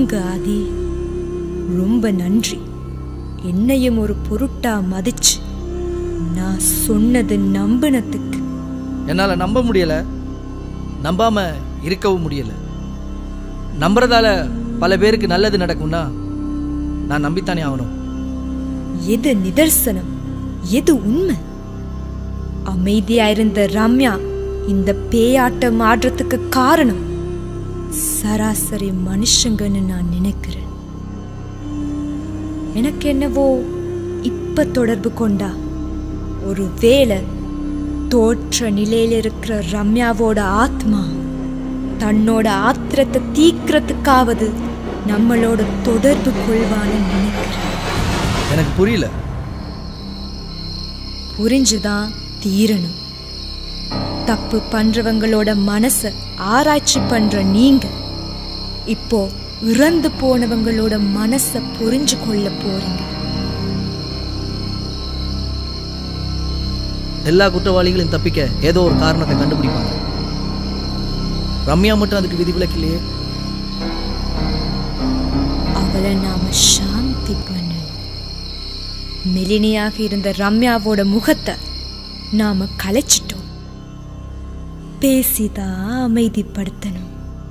வாங்க ஆதி ரொம்ப நன்றி என்னையும் ஒரு பொருட்டா மதிச்சு நான் சொன்னது நம்பினத்துக்கு என்னால் நம்ப முடியல நம்பாம இருக்கவும் முடியல நம்புறதால பல பேருக்கு நல்லது நடக்கும்னா நான் நம்பித்தானே ஆகணும் எது நிதர்சனம் எது உண்மை அமைதியா இருந்த ரம்யா இந்த பேயாட்டம் ஆடுறதுக்கு காரணம் சராசரி மனுஷங்கன்னு நான் நினைக்கிறேன் எனக்கு என்னவோ இப்ப தொடர்பு கொண்டா ஒரு வேளை தோற்ற நிலையில இருக்கிற ரம்யாவோட ஆத்மா தன்னோட ஆத்திரத்தை தீக்கிறதுக்காவது நம்மளோட தொடர்பு கொள்வான்னு நினைக்கிறேன் எனக்கு புரியல புரிஞ்சுதான் தீரணும் தப்பு பண்றவங்களோட மனச ஆராய்ச்சி பண்ற நீங்க இப்போ இறந்து போனவங்களோட மனச புரிஞ்சு கொள்ள போறீங்க எல்லா குற்றவாளிகளையும் தப்பிக்க ஏதோ ஒரு காரணத்தை கண்டுபிடிப்பாங்க ரம்யா மட்டும் அதுக்கு விதிவிலக்கு இல்லையே அவளை நாம சாந்தி பண்ணணும் மெலினியாக இருந்த ரம்யாவோட முகத்தை நாம கலைச்சிட்டோம் பேசிதான் அமைதிப்படுத்தணும்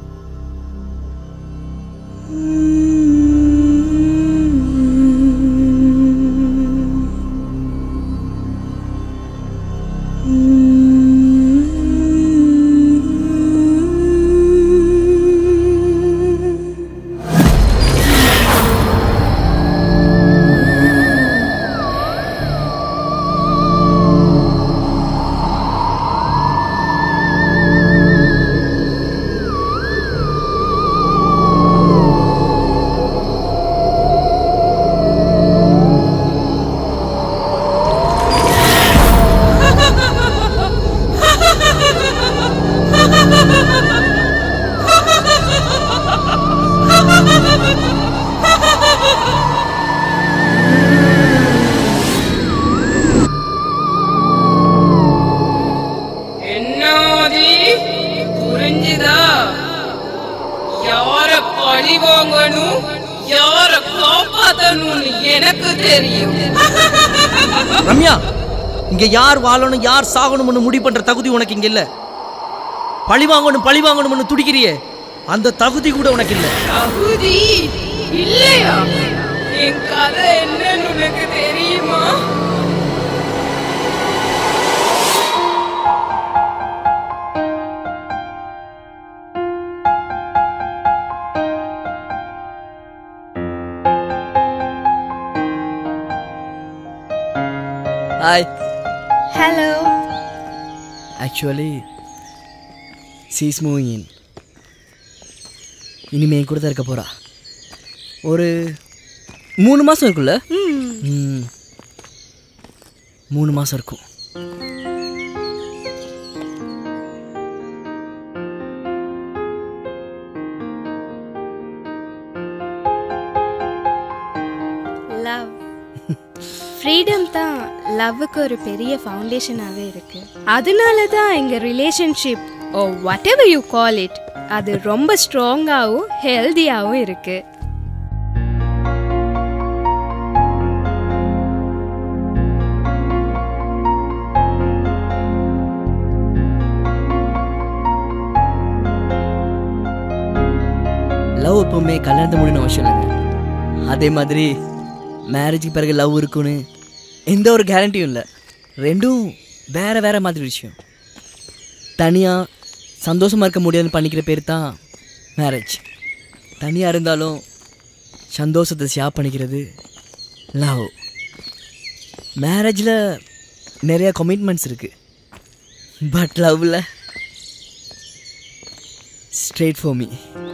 என்னாதி புரிஞ்சுதா யார பழி வாங்கணும் யார காப்பாத்தணும்னு எனக்கு தெரியும் ரம்யா இங்க யார் வாழணும் யார் சாகணும்னு முடிவு பண்ற தகுதி உனக்கு இங்க இல்ல பழி வாங்கணும் பழி வாங்கணும்னு துடிக்கிறியே அந்த தகுதி கூட உனக்கு இல்ல தகுதி இல்லையா என் கதை என்னன்னு உனக்கு தெரியுமா hi hello actually she's moving in இனிமே என் கூட தான் இருக்க போகிறா ஒரு மூணு மாதம் இருக்குல்ல ம். மூணு மாதம் இருக்கும் லவ் ஃப்ரீடம் தான் லவ்வுக்கு ஒரு பெரிய ஃபவுண்டேஷனாகவே இருக்கு அதனால தான் எங்கள் relationship oh whatever you call it அது ரொம்ப ஸ்ட்ராங்காகவும் ஹெல்தியாகவும் இருக்கு லவ் எப்பவுமே கல்யாணத்தை முடின அவசியம் இல்லைங்க அதே மாதிரி மேரேஜுக்கு பிறகு லவ் இருக்குன்னு எந்த ஒரு கேரண்டியும் இல்லை ரெண்டும் வேற வேற மாதிரி விஷயம் தனியாக சந்தோஷமாக இருக்க முடியாதுன்னு பண்ணிக்கிற பேர் தான் மேரேஜ் தனியாக இருந்தாலும் சந்தோஷத்தை ஷேர் பண்ணிக்கிறது லவ் மேரேஜில் நிறைய கமிட்மெண்ட்ஸ் இருக்குது பட் லவ்வில் ஸ்ட்ரெயிட் ஃபார் மீ